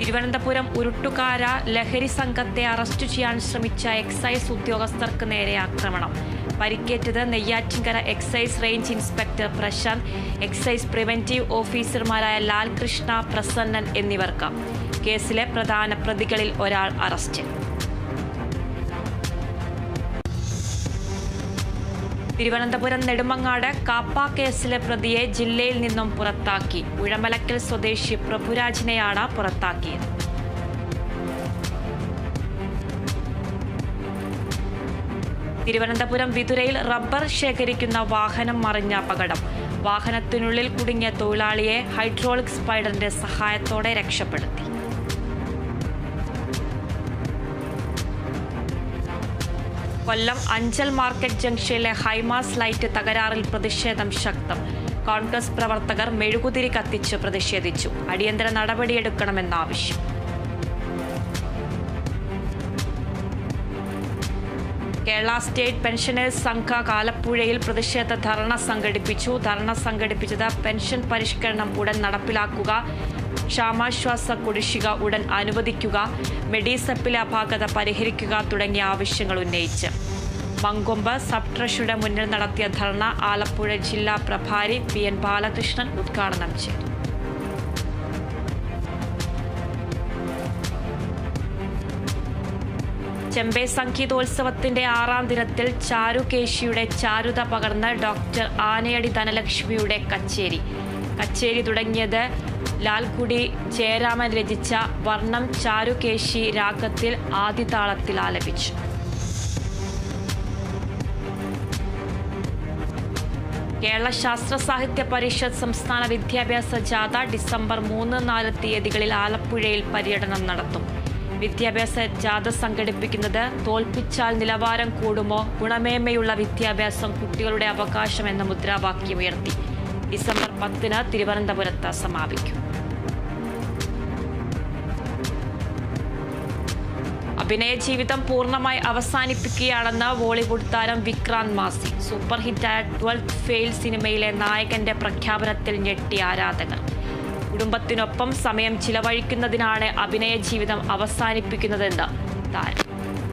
തിരുവനന്തപുരം ഉരുട്ടുകാര ലഹരി സംഘത്തെ അറസ്റ്റ് ചെയ്യാൻ ശ്രമിച്ച എക്സൈസ് ഉദ്യോഗസ്ഥർക്ക് നേരെ ആക്രമണം പരിക്കേറ്റത് Neyyattinkara excise range inspector Prashanth excise preventive ഓഫീസർമാരായ ലാൽകൃഷ്ണ പ്രസന്നൻ എന്നിവർക്ക് കേസിലെ പ്രധാന പ്രതികളിൽ ഒരാൾ അറസ്റ്റ് തിരുവനന്തപുരം നെടുമങ്ങാട് കാപ്പ കേസിലെ പ്രതിയെ ജില്ലയിൽ നിന്നും പുറത്താക്കി ഉഴമലക്കൽ സ്വദേശി പ്രഭുരാജിനെയാണ് പുറത്താക്കിയത് തിരുവനന്തപുരം വിതുരയിൽ റബ്ബർ ശേഖരിക്കുന്ന വാഹനം മറിഞ്ഞ അപകടം വാഹനത്തിനുള്ളിൽ കുടുങ്ങിയ തൊഴിലാളിയെ ഹൈഡ്രോളിക് സ്പൈഡറിന്റെ സഹായത്തോടെ രക്ഷപ്പെടുത്തി കൊല്ലം അഞ്ചൽ മാർക്കറ്റ് ജംഗ്ഷനിലെ ഹൈമാസ് ലൈറ്റ് തകരാറിൽ പ്രതിഷേധം ശക്തം കോൺഗ്രസ് പ്രവർത്തകർ മെഴുകുതിരി കത്തിച്ച് പ്രതിഷേധിച്ചു അടിയന്തര നടപടിയെടുക്കണമെന്ന ആവശ്യം കേരള സ്റ്റേറ്റ് പെൻഷനേഴ്സ് സംഘ കാലപ്പുഴയിൽ പ്രതിഷേധ ധർണ സംഘടിപ്പിച്ചു ധർണ സംഘടിപ്പിച്ചത് പെൻഷൻ പരിഷ്കരണം ഉടൻ നടപ്പിലാക്കുക ക്ഷാമാശ്വാസ കുടിശ്ശിക ഉടൻ അനുവദിക്കുക മെഡിസെപ്പിലെ അപാകത പരിഹരിക്കുക തുടങ്ങിയ ആവശ്യങ്ങൾ ഉന്നയിച്ച് മങ്കൊമ്പ് സബ് ട്രഷറിയുടെ മുന്നിൽ നടത്തിയ ധർണ ആലപ്പുഴ ജില്ലാ പ്രഭാരി പി എൻ ബാലകൃഷ്ണൻ ഉദ്ഘാടനം ചെയ്തു ചെമ്പൈ സംഗീതോത്സവത്തിന്റെ ആറാം ദിനത്തിൽ ചാരുകേശിയുടെ ചാരുത പകർന്ന് ഡോക്ടർ ആനയടി ധനലക്ഷ്മിയുടെ കച്ചേരി കച്ചേരി തുടങ്ങിയത് ലാൽകുടി ജയരാമൻ രചിച്ച വർണ്ണം ചാരുകേശി രാഗത്തിൽ ആദിതാളത്തിൽ ആലപിച്ചു കേരള ശാസ്ത്ര സാഹിത്യ പരിഷത്ത് സംസ്ഥാന വിദ്യാഭ്യാസ ജാഥ ഡിസംബർ മൂന്ന് നാല് തീയതികളിൽ ആലപ്പുഴയിൽ പര്യടനം നടത്തും വിദ്യാഭ്യാസ ജാഥ സംഘടിപ്പിക്കുന്നത് തോൽപ്പിച്ചാൽ നിലവാരം കൂടുമോ ഗുണമേന്മയുള്ള വിദ്യാഭ്യാസം കുട്ടികളുടെ അവകാശം എന്ന മുദ്രാവാക്യം ഉയർത്തി ഡിസംബർ പത്തിന് തിരുവനന്തപുരത്ത് സമാപിക്കും അഭിനയ ജീവിതം പൂർണ്ണമായി അവസാനിപ്പിക്കുകയാണെന്ന് ബോളിവുഡ് താരം വിക്രാന്ത് മാസി സൂപ്പർ ഹിറ്റായ ട്വൽത്ത് ഫെയിൽ സിനിമയിലെ നായകന്റെ പ്രഖ്യാപനത്തിൽ ഞെട്ടിയ ആരാധകർ കുടുംബത്തിനൊപ്പം സമയം ചിലവഴിക്കുന്നതിനാണ് അഭിനയ ജീവിതം അവസാനിപ്പിക്കുന്നതെന്ന് താരം